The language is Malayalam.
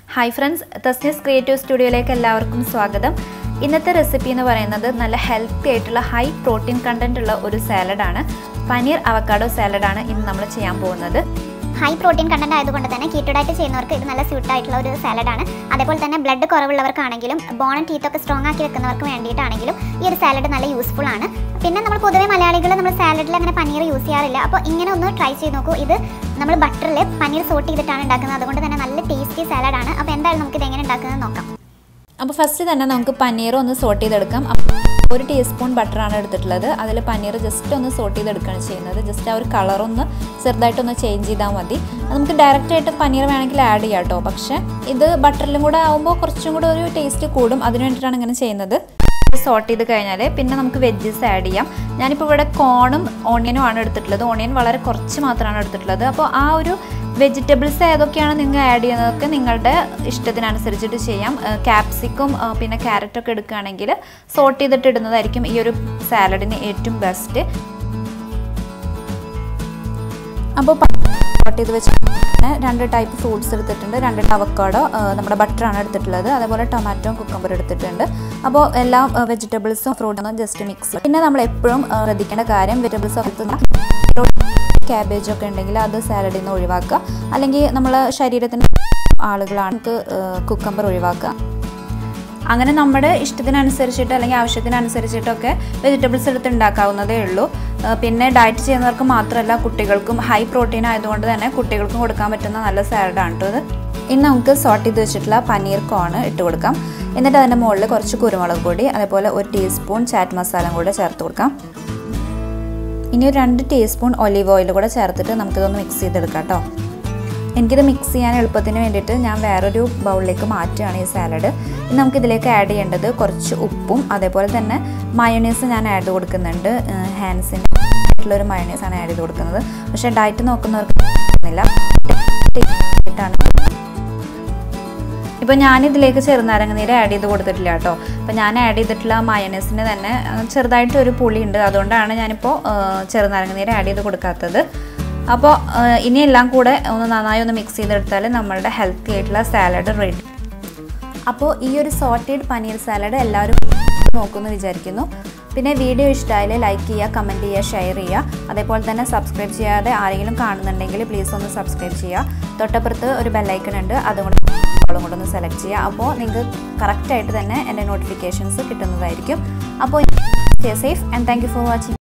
ഹായ് ഫ്രണ്ട്സ് തസ്നീസ് ക്രിയേറ്റീവ് സ്റ്റുഡിയോയിലേക്ക് എല്ലാവർക്കും സ്വാഗതം ഇന്നത്തെ റെസിപ്പി എന്ന് പറയുന്നത് നല്ല ഹെൽത്തി ആയിട്ടുള്ള ഹൈ പ്രോട്ടീൻ കണ്ടന്റ് ഉള്ള ഒരു സാലഡാണ് പനീർ അവക്കാഡോ സാലഡാണ് ഇന്ന് നമ്മൾ ചെയ്യാൻ പോകുന്നത് ഹൈ പ്രോട്ടീൻ കണ്ടന്റ് ആയതുകൊണ്ട് തന്നെ കീറ്റോ ഡയറ്റ് ചെയ്യുന്നവർക്ക് ഇത് നല്ല സ്യൂട്ട് ആയിട്ടുള്ള ഒരു സാലഡാണ് അതേപോലെ തന്നെ ബ്ലഡ് കുറവുള്ളവർക്കാണെങ്കിലും ബോൺ ടീത്ത് ഒക്കെ സ്ട്രോങ് ആക്കി വെക്കുന്നവർക്ക് വേണ്ടിയിട്ടാണെങ്കിലും ഈ ഒരു സാലഡ് നല്ല യൂസ്ഫുൾ ആണ് പിന്നെ നമ്മൾ പൊതുവെ മലയാളികൾ നമ്മൾ സാലഡിൽ അങ്ങനെ പനീർ യൂസ് ചെയ്യാറില്ല അപ്പോൾ ഇങ്ങനെ ഒന്ന് ട്രൈ ചെയ്ത് നോക്കൂ ഇത് നമ്മൾ ബട്ടറിൽ പനീർ സോട്ട് ചെയ്തിട്ടാണ് ഉണ്ടാക്കുന്നത് അതുകൊണ്ട് തന്നെ നല്ല ടേസ്റ്റി സാലഡാണ് അപ്പോൾ എന്തായാലും നമുക്ക് ഇത് എങ്ങനെ ഉണ്ടാക്കുന്നത് നോക്കാം അപ്പോൾ ഫസ്റ്റ് തന്നെ നമുക്ക് പനീർ ഒന്ന് സോട്ട് ചെയ്തെടുക്കാം അപ്പ- ഒരു ടീസ്പൂൺ ബട്ടറാണ് എടുത്തിട്ടുള്ളത് അതിൽ പനീർ ജസ്റ്റ് ഒന്ന് സോട്ട് ചെയ്തെടുക്കുകയാണ് ചെയ്യുന്നത് ജസ്റ്റ് ആ ഒരു കളറൊന്ന് ചെറുതായിട്ടൊന്ന് ചേഞ്ച് ചെയ്താൽ മതി അത് നമുക്ക് ഡയറക്റ്റ് ആയിട്ട് പനീർ വേണമെങ്കിൽ ആഡ് ചെയ്യാം കേട്ടോ പക്ഷേ ഇത് ബട്ടറിലും കൂടെ ആകുമ്പോൾ കുറച്ചും കൂടെ ഒരു ടേസ്റ്റ് കൂടും അതിന് വേണ്ടിയിട്ടാണ് ഇങ്ങനെ ചെയ്യുന്നത് സോട്ട് ചെയ്ത് കഴിഞ്ഞാൽ പിന്നെ നമുക്ക് വെജ്ജസ് ആഡ് ചെയ്യാം ഞാനിപ്പോൾ ഇവിടെ കോണും ഓണിയനും ആണ് എടുത്തിട്ടുള്ളത് ഓണിയൻ വളരെ കുറച്ച് മാത്രമാണ് എടുത്തിട്ടുള്ളത് അപ്പോൾ ആ ഒരു വെജിറ്റബിൾസ് ഏതൊക്കെയാണ് നിങ്ങൾ ആഡ് ചെയ്യുന്നതൊക്കെ നിങ്ങളുടെ ഇഷ്ടത്തിനനുസരിച്ചിട്ട് ചെയ്യാം ക്യാപ്സിക്കും പിന്നെ ക്യാരറ്റൊക്കെ എടുക്കുകയാണെങ്കിൽ സോട്ട് ചെയ്തിട്ട് ഇടുന്നതായിരിക്കും ഈ ഒരു സാലഡിന് ഏറ്റവും ബെസ്റ്റ് അപ്പോൾ സോട്ട് ചെയ്ത് വെച്ച് പിന്നെ രണ്ട് ടൈപ്പ് ഫ്രൂട്ട്സ് എടുത്തിട്ടുണ്ട് രണ്ട് അവക്കാഡോ നമ്മുടെ ബട്ടറാണ് എടുത്തിട്ടുള്ളത് അതേപോലെ ടൊമാറ്റോ കുക്കമ്പർ എടുത്തിട്ടുണ്ട് അപ്പോൾ എല്ലാ വെജിറ്റബിൾസും ഫ്രൂട്ടും ജസ്റ്റ് മിക്സ് പിന്നെ നമ്മൾ എപ്പോഴും ശ്രദ്ധിക്കേണ്ട കാര്യം വെജിറ്റബിൾസ് ഒക്കെ ക്യാബേജ് ഒക്കെ ഉണ്ടെങ്കിൽ അത് സാലഡിൽ നിന്ന് ഒഴിവാക്കുക അല്ലെങ്കിൽ നമ്മൾ ശരീരത്തിന് ആളുകളാണ് നമുക്ക് കുക്കമ്പർ ഒഴിവാക്കുക അങ്ങനെ നമ്മുടെ ഇഷ്ടത്തിനനുസരിച്ചിട്ട് അല്ലെങ്കിൽ ആവശ്യത്തിനനുസരിച്ചിട്ടൊക്കെ വെജിറ്റബിൾസ് എടുത്ത് ഉണ്ടാക്കാവുന്നതേ ഉള്ളൂ ആ, പിന്നെ ഡയറ്റ് ചെയ്യുന്നവർക്ക് മാത്രമല്ല കുട്ടികൾക്കും ഹൈ പ്രോട്ടീൻ ആയതുകൊണ്ട് തന്നെ കുട്ടികൾക്കും കൊടുക്കാൻ പറ്റുന്ന നല്ല സാലഡാണ് കേട്ടോ ഇത് ഇനി നമുക്ക് സോട്ട് ചെയ്ത് വെച്ചിട്ടുള്ള പനീർ കോണ് ഇട്ട് കൊടുക്കാം എന്നിട്ട് അതിൻ്റെ മുകളിൽ കുറച്ച് കുരുമുളക് പൊടി അതേപോലെ ഒരു ടീസ്പൂൺ ചാറ്റ് മസാലയും കൂടെ ചേർത്ത് കൊടുക്കാം ഇനി ഒരു രണ്ട് ടീസ്പൂൺ ഒലീവ് ഓയിൽ കൂടെ ചേർത്തിട്ട് നമുക്കിതൊന്ന് മിക്സ് ചെയ്തെടുക്കാം കേട്ടോ എനിക്കിത് മിക്സ് ചെയ്യാൻ എളുപ്പത്തിന് വേണ്ടിയിട്ട് ഞാൻ വേറൊരു ബൗളിലേക്ക് മാറ്റുകയാണ് ഈ സാലഡ് ഇനി നമുക്കിതിലേക്ക് ആഡ് ചെയ്യേണ്ടത് കുറച്ച് ഉപ്പും അതേപോലെ തന്നെ മയോണൈസ് ഞാൻ ആഡ് കൊടുക്കുന്നുണ്ട് ഹാൻസിൻ്റെ ആയിട്ടുള്ളൊരു മയോണൈസാണ് ആഡ് ചെയ്ത് കൊടുക്കുന്നത് പക്ഷേ ഡയറ്റ് നോക്കുന്നവർക്ക് ഇല്ല ാണ് ഇപ്പോൾ ഞാനിതിലേക്ക് ചെറുനാരങ്ങ നീര് ആഡ് ചെയ്ത് കൊടുത്തിട്ടില്ല കേട്ടോ അപ്പോൾ ഞാൻ ആഡ് ചെയ്തിട്ടുള്ള മയണൈസിന് തന്നെ ആ, ചെറുതായിട്ട് ഒരു പുളി ഉണ്ട് അതുകൊണ്ടാണ് ഞാനിപ്പോൾ ആ, ചെറുനാരങ്ങ നീര് ആഡ് ചെയ്ത് കൊടുക്കാത്തത് അപ്പോൾ ആ, ഇനി എല്ലാം കൂടെ ഒന്ന് നന്നായി ഒന്ന് മിക്സ് ചെയ്തെടുത്താൽ നമ്മളുടെ ഹെൽത്തി ആയിട്ടുള്ള സാലഡ് റെഡി അപ്പോൾ ഈ ഒരു സോർട്ടഡ് പനീർ സാലഡ് എല്ലാവരും നോക്കുമെന്ന് വിചാരിക്കുന്നു പിന്നെ വീഡിയോ ഇഷ്ടമായാൽ ലൈക്ക് ചെയ്യുക കമൻറ്റ് ചെയ്യുക ഷെയർ ചെയ്യുക അതേപോലെ തന്നെ സബ്സ്ക്രൈബ് ചെയ്യാതെ ആരെങ്കിലും കാണുന്നുണ്ടെങ്കിൽ പ്ലീസ് ഒന്ന് സബ്സ്ക്രൈബ് ചെയ്യുക തൊട്ടപ്പുറത്ത് ഒരു ബെല്ലൈക്കൺ ഉണ്ട് അതുകൊണ്ട് കോളും കൂടെ ഒന്ന് സെലക്ട് ചെയ്യുക അപ്പോൾ നിങ്ങൾക്ക് കറക്റ്റായിട്ട് തന്നെ എൻ്റെ നോട്ടിഫിക്കേഷൻസ് കിട്ടുന്നതായിരിക്കും അപ്പോൾ safe and thank you for watching